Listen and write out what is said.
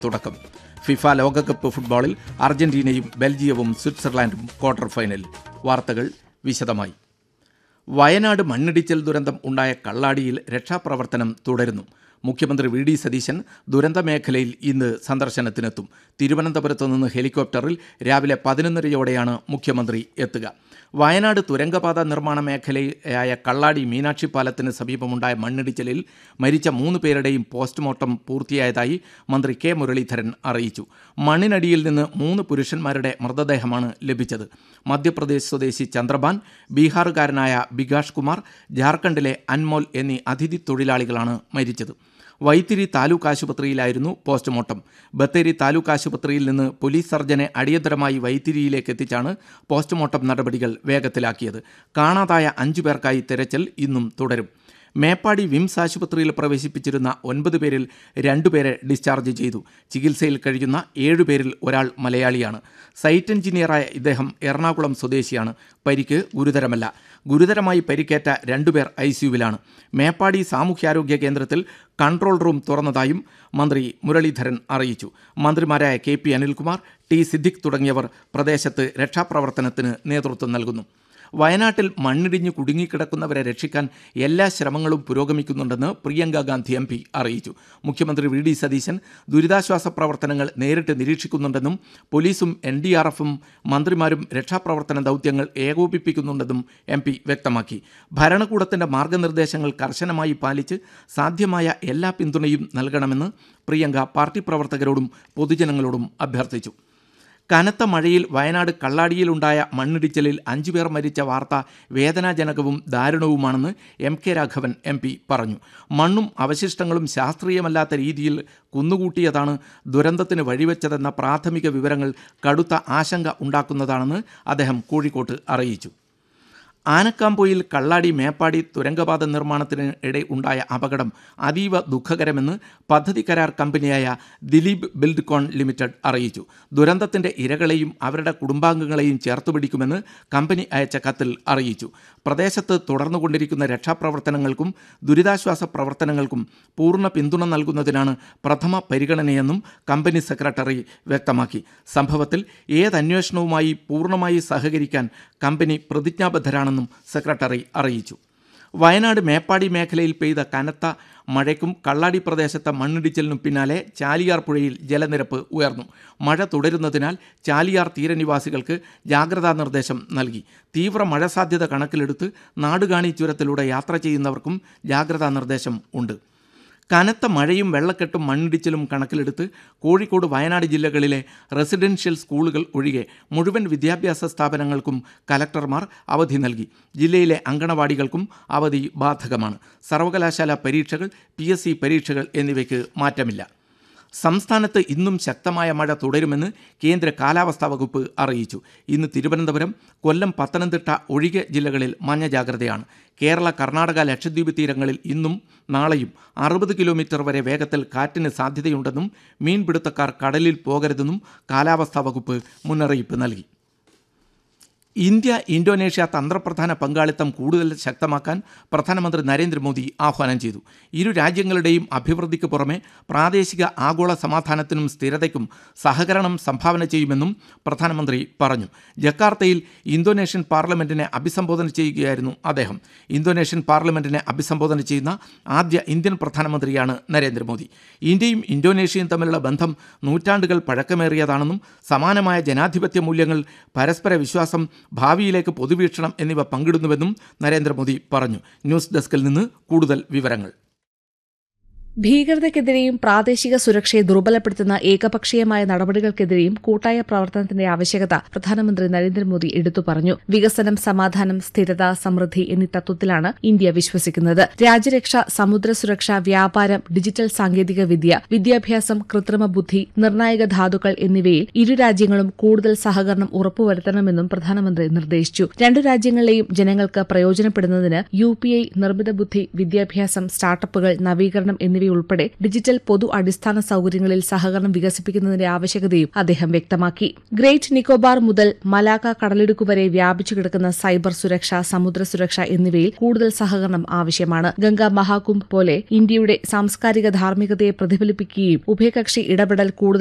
തുടക്കം ഫിഫ ലോകകപ്പ് ഫുട്ബോളിൽ അർജന്റീനയും ബെൽജിയവും സ്വിറ്റ്സർലാൻഡും ക്വാർട്ടർ ഫൈനലിൽ വാർത്തകൾ വിശദമായി വയനാട് മണ്ണിടിച്ചിൽ ദുരന്തം ഉണ്ടായ കള്ളാടിയിൽ രക്ഷാപ്രവർത്തനം തുടരുന്നു മുഖ്യമന്ത്രി വി ഡി സതീശൻ ദുരന്ത മേഖലയിൽ ഇന്ന് സന്ദർശനത്തിനെത്തും തിരുവനന്തപുരത്ത് നിന്ന് ഹെലികോപ്റ്ററിൽ രാവിലെ പതിനൊന്നരയോടെയാണ് മുഖ്യമന്ത്രി എത്തുക വയനാട് തുരങ്കപാത നിർമ്മാണ മേഖലയായ കള്ളാടി മീനാക്ഷി പാലത്തിന് സമീപമുണ്ടായ മണ്ണിടിച്ചിലിൽ മരിച്ച മൂന്ന് പേരുടെയും പോസ്റ്റ്മോർട്ടം പൂർത്തിയായതായി മന്ത്രി കെ മുരളീധരൻ അറിയിച്ചു മണ്ണിനടിയിൽ നിന്ന് മൂന്ന് പുരുഷന്മാരുടെ മൃതദേഹമാണ് ലഭിച്ചത് മധ്യപ്രദേശ് സ്വദേശി ചന്ദ്രബാൻ ബീഹാറുകാരനായ ബികാഷ് കുമാർ ജാർഖണ്ഡിലെ അൻമോൽ എന്നീ അതിഥി തൊഴിലാളികളാണ് മരിച്ചത് വൈത്തിരി താലൂക്ക് ആശുപത്രിയിലായിരുന്നു പോസ്റ്റ്മോർട്ടം ബത്തേരി താലൂക്ക് ആശുപത്രിയിൽ നിന്ന് പോലീസ് സർജനെ അടിയന്തരമായി വൈത്തിരിയിലേക്ക് എത്തിച്ചാണ് പോസ്റ്റ്മോർട്ടം നടപടികൾ വേഗത്തിലാക്കിയത് കാണാതായ അഞ്ചു പേർക്കായി തെരച്ചിൽ ഇന്നും തുടരും മേപ്പാടി വിംസ് ആശുപത്രിയിൽ പ്രവേശിപ്പിച്ചിരുന്ന ഒൻപത് പേരിൽ രണ്ടുപേരെ ഡിസ്ചാർജ് ചെയ്തു ചികിത്സയിൽ കഴിയുന്ന ഏഴുപേരിൽ ഒരാൾ മലയാളിയാണ് സൈറ്റ് എഞ്ചിനീയറായ ഇദ്ദേഹം എറണാകുളം സ്വദേശിയാണ് പരിക്ക് ഗുരുതരമല്ല ഗുരുതരമായി പരിക്കേറ്റ രണ്ടുപേർ ഐ സിയുവിലാണ് മേപ്പാടി സാമൂഹ്യാരോഗ്യ കേന്ദ്രത്തിൽ കൺട്രോൾ റൂം തുറന്നതായും മന്ത്രി മുരളീധരൻ അറിയിച്ചു മന്ത്രിമാരായ K P Anilkumar T Siddique തുടങ്ങിയവർ പ്രദേശത്ത് രക്ഷാപ്രവർത്തനത്തിന് നേതൃത്വം നൽകുന്നു വയനാട്ടിൽ മണ്ണിടിഞ്ഞ് കുടുങ്ങിക്കിടക്കുന്നവരെ രക്ഷിക്കാൻ എല്ലാ ശ്രമങ്ങളും പുരോഗമിക്കുന്നുണ്ടെന്ന് പ്രിയങ്ക ഗാന്ധി എം പി അറിയിച്ചു മുഖ്യമന്ത്രി വി ഡി സതീശൻ ദുരിതാശ്വാസ പ്രവർത്തനങ്ങൾ നേരിട്ട് നിരീക്ഷിക്കുന്നുണ്ടെന്നും പോലീസും എൻ ഡി ആർ എഫും മന്ത്രിമാരും രക്ഷാപ്രവർത്തന ദൗത്യങ്ങൾ ഏകോപിപ്പിക്കുന്നുണ്ടെന്നും എം പി വ്യക്തമാക്കി ഭരണകൂടത്തിന്റെ മാർഗനിർദ്ദേശങ്ങൾ കർശനമായി പാലിച്ച് സാധ്യമായ എല്ലാ പിന്തുണയും നൽകണമെന്ന് പ്രിയങ്ക പാർട്ടി പ്രവർത്തകരോടും പൊതുജനങ്ങളോടും അഭ്യർത്ഥിച്ചു കനത്ത മഴയിൽ വയനാട് കള്ളാടിയിലുണ്ടായ മണ്ണിടിച്ചിലിൽ അഞ്ചുപേർ മരിച്ച വാർത്ത വേദനാജനകവും ദാരുണവുമാണെന്ന് M K Raghavan M P പറഞ്ഞു മണ്ണും അവശിഷ്ടങ്ങളും ശാസ്ത്രീയമല്ലാത്ത രീതിയിൽ കുന്നുകൂട്ടിയതാണ് ദുരന്തത്തിന് വഴിവെച്ചതെന്ന പ്രാഥമിക വിവരങ്ങൾ കടുത്ത ആശങ്ക ഉണ്ടാക്കുന്നതാണെന്ന് അദ്ദേഹം കോഴിക്കോട്ട് അറിയിച്ചു ആനക്കാമ്പൊയിൽ കള്ളാടി മേപ്പാടി തുരങ്കപാത നിർമ്മാണത്തിന് ഇടെ ഉണ്ടായ അപകടം അതീവ ദുഃഖകരമെന്ന് പദ്ധതി കരാർ കമ്പനിയായ ദിലീപ് ബിൽഡ്കോൺ ലിമിറ്റഡ് അറിയിച്ചു ദുരന്തത്തിന്റെ ഇരകളെയും അവരുടെ കുടുംബാംഗങ്ങളെയും ചേർത്ത് പിടിക്കുമെന്ന് കമ്പനി അയച്ച കത്തിൽ അറിയിച്ചു പ്രദേശത്ത് തുടർന്നുകൊണ്ടിരിക്കുന്ന രക്ഷാപ്രവർത്തനങ്ങൾക്കും ദുരിതാശ്വാസ പ്രവർത്തനങ്ങൾക്കും പൂർണ്ണ പിന്തുണ നൽകുന്നതിനാണ് പ്രഥമ പരിഗണനയെന്നും കമ്പനി സെക്രട്ടറി വ്യക്തമാക്കി സംഭവത്തിൽ ഏതന്വേഷണവുമായി പൂർണ്ണമായി സഹകരിക്കാൻ കമ്പനി പ്രതിജ്ഞാബദ്ധരാണെന്നും സെക്രട്ടറി അറിയിച്ചു വയനാട് മേപ്പാടി മേഖലയിൽ പെയ്ത കനത്ത മഴയ്ക്കും കള്ളാടി പ്രദേശത്തെ മണ്ണിടിച്ചിലിനും പിന്നാലെ ചാലിയാർ പുഴയിൽ ജലനിരപ്പ് ഉയർന്നു മഴ തുടരുന്നതിനാൽ ചാലിയാർ തീരനിവാസികൾക്ക് ജാഗ്രതാ നിർദ്ദേശം നൽകി തീവ്ര മഴ സാധ്യത കണക്കിലെടുത്ത് നാടുകാണി ചുരത്തിലൂടെ യാത്ര ചെയ്യുന്നവർക്കും ജാഗ്രതാ നിർദ്ദേശം ഉണ്ട് കനത്ത മഴയും വെള്ളക്കെട്ടും മണ്ണിടിച്ചിലും കണക്കിലെടുത്ത് കോഴിക്കോട് വയനാട് ജില്ലകളിലെ റെസിഡൻഷ്യൽ സ്കൂളുകൾ ഒഴികെ മുഴുവൻ വിദ്യാഭ്യാസ സ്ഥാപനങ്ങൾക്കും കലക്ടർമാർ അവധി നൽകി ജില്ലയിലെ അങ്കണവാടികൾക്കും അവധി ബാധകമാണ് സർവകലാശാല പരീക്ഷകൾ പി പരീക്ഷകൾ എന്നിവയ്ക്ക് മാറ്റമില്ല സംസ്ഥാനത്ത് ഇന്നും ശക്തമായ മഴ തുടരുമെന്ന് കേന്ദ്ര കാലാവസ്ഥാ വകുപ്പ് അറിയിച്ചു ഇന്ന് തിരുവനന്തപുരം കൊല്ലം പത്തനംതിട്ട ഒഴികെ ജില്ലകളിൽ മഞ്ഞ ജാഗ്രതയാണ് കേരള കർണാടക ലക്ഷദ്വീപ് തീരങ്ങളിൽ ഇന്നും നാളെയും അറുപത് കിലോമീറ്റർ വരെ വേഗത്തിൽ കാറ്റിന് സാധ്യതയുണ്ടെന്നും മീൻപിടുത്തക്കാർ കടലിൽ പോകരുതെന്നും കാലാവസ്ഥാ വകുപ്പ് മുന്നറിയിപ്പ് നൽകി ഇന്ത്യ ഇന്തോനേഷ്യ തന്ത്രപ്രധാന പങ്കാളിത്തം കൂടുതൽ ശക്തമാക്കാൻ പ്രധാനമന്ത്രി നരേന്ദ്രമോദി ആഹ്വാനം ചെയ്തു ഇരു രാജ്യങ്ങളുടെയും അഭിവൃദ്ധിക്ക് പുറമെ പ്രാദേശിക ആഗോള സമാധാനത്തിനും സ്ഥിരതയ്ക്കും സഹകരണം സംഭാവന ചെയ്യുമെന്നും പ്രധാനമന്ത്രി പറഞ്ഞു ജക്കാർത്തയിൽ ഇന്തോനേഷ്യൻ പാർലമെന്റിനെ അഭിസംബോധന ചെയ്യുകയായിരുന്നു അദ്ദേഹം ഇന്തോനേഷ്യൻ പാർലമെന്റിനെ അഭിസംബോധന ചെയ്യുന്ന ആദ്യ ഇന്ത്യൻ പ്രധാനമന്ത്രിയാണ് നരേന്ദ്രമോദി ഇന്ത്യയും ഇന്തോനേഷ്യയും തമ്മിലുള്ള ബന്ധം നൂറ്റാണ്ടുകൾ പഴക്കമേറിയതാണെന്നും സമാനമായ ജനാധിപത്യ മൂല്യങ്ങൾ പരസ്പര വിശ്വാസം ഭാവിയിലേക്ക് പൊതുവീക്ഷണം എന്നിവ പങ്കിടുന്നുവെന്നും നരേന്ദ്രമോദി പറഞ്ഞു ന്യൂസ് ഡെസ്കിൽ നിന്ന് കൂടുതൽ വിവരങ്ങൾ ഭീകരതയ്ക്കെതിരെയും പ്രാദേശിക സുരക്ഷയെ ദുർബലപ്പെടുത്തുന്ന ഏകപക്ഷീയമായ നടപടികൾക്കെതിരെയും കൂട്ടായ പ്രവർത്തനത്തിന്റെ ആവശ്യകത പ്രധാനമന്ത്രി നരേന്ദ്രമോദി എടുത്തു പറഞ്ഞു വികസനം സമാധാനം സ്ഥിരത സമൃദ്ധി എന്നീ തത്വത്തിലാണ് ഇന്ത്യ വിശ്വസിക്കുന്നത് രാജ്യരക്ഷ സമുദ്ര സുരക്ഷ വ്യാപാരം ഡിജിറ്റൽ സാങ്കേതിക വിദ്യ വിദ്യാഭ്യാസം കൃത്രിമ ബുദ്ധി നിർണായക ധാതുക്കൾ എന്നിവയിൽ ഇരു രാജ്യങ്ങളും കൂടുതൽ സഹകരണം ഉറപ്പുവരുത്തണമെന്നും പ്രധാനമന്ത്രി നിർദ്ദേശിച്ചു രണ്ടു രാജ്യങ്ങളിലെയും ജനങ്ങൾക്ക് പ്രയോജനപ്പെടുന്നതിന് യു പി ഐ നിർമ്മിത ബുദ്ധി വിദ്യാഭ്യാസം സ്റ്റാർട്ടപ്പുകൾ നവീകരണം എന്നിവ എന്നിവയുൾപ്പെടെ ഡിജിറ്റൽ പൊതു അടിസ്ഥാന സൌകര്യങ്ങളിൽ സഹകരണം വികസിപ്പിക്കുന്നതിന്റെ ആവശ്യകതയും അദ്ദേഹം വ്യക്തമാക്കി ഗ്രേറ്റ് നിക്കോബാർ മുതൽ മലാക്ക കടലിടുക്ക് വരെ വ്യാപിച്ചു കിടക്കുന്ന സൈബർ സുരക്ഷ സമുദ്ര സുരക്ഷ എന്നിവയിൽ കൂടുതൽ സഹകരണം ആവശ്യമാണ് ഗംഗാ മഹാകുംഭ് പോലെ ഇന്ത്യയുടെ സാംസ്കാരിക ധാർമ്മികതയെ പ്രതിഫലിപ്പിക്കുകയും ഉഭയകക്ഷി ഇടപെടൽ കൂടുതൽ